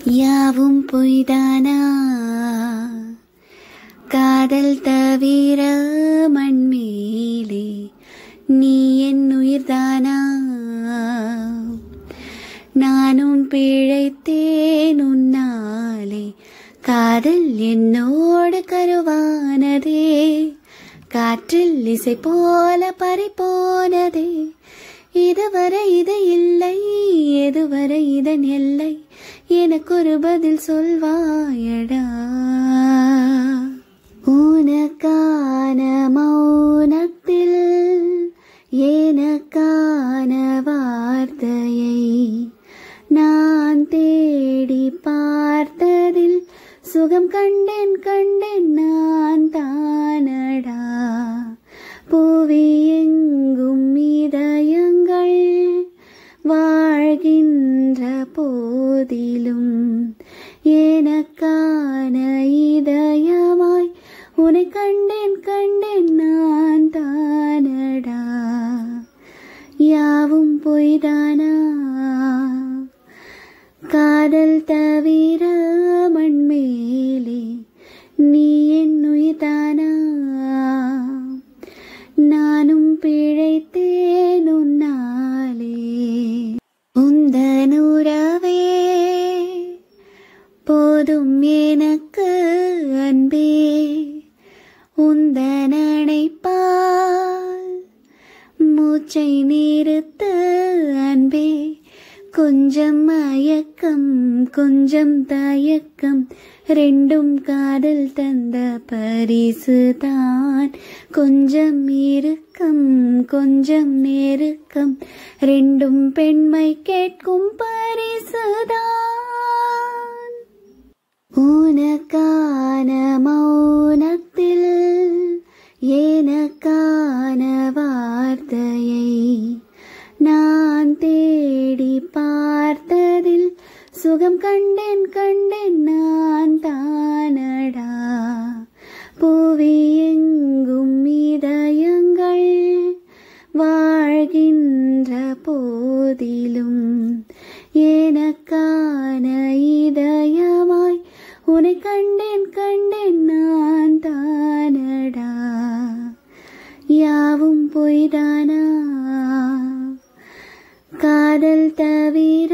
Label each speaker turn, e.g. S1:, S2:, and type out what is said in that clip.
S1: யாவும் பொய்தானா காதல் தவிர மண்மேலே நீ என் உயிர்தானா நானும் பிழைத்தேன் உன்னாலே காதல் என்னோடு கருவானதே காற்றில் இசை போல பறிபோனதே இதுவரை இது இல்லை எதுவரை இதன் எல்லை எனக்கொரு பதில் சொல்வாயடா உனக்கான மௌனத்தில் எனக்கான வார்த்தையை நான் தேடி பார்த்ததில் சுகம் கண்டேன் கண்டேன் நான் தானடா புவி எங்கும் இதயங்கள் வாழ்கின்ற போதிலும் எனக்கான இதயமாய் உன்னை கண்டேன் கண்டேன் நான் தானடா யாவும் பொய்தானா காதல் தவிர மண்மேலே நீ என் உயிர்தானா நானும் பிழைத்தேன் உன்னாலே உந்தனுறவே போதும் எனக்கு அன்பே உந்தனணைப்பால் மூச்சை நிறுத்த அன்பே கொஞ்சம் மயக்கம் கொஞ்சம் தயக்கம் ரெண்டும் காதல் தந்த பரிசு தான் கொஞ்சம் இறுக்கம் கொஞ்சம் நெருக்கம் ரெண்டும் பெண்மை கேட்கும் பரிசுதான் உனக்கான மௌனத்தில் எனக்கான வார்த்தையை நான் தேடி பார்த்ததில் சுகம் கண்டேன் கண்டேன் நான் தானடா புவி எங்கும் இதயங்கள் வாழ்கின்ற போதிலும் எனக்கான இதயமாய் உன்னை கண்டேன் கண்டேன் நான் தானடா யாவும் பொய்தானா காதல் தவிர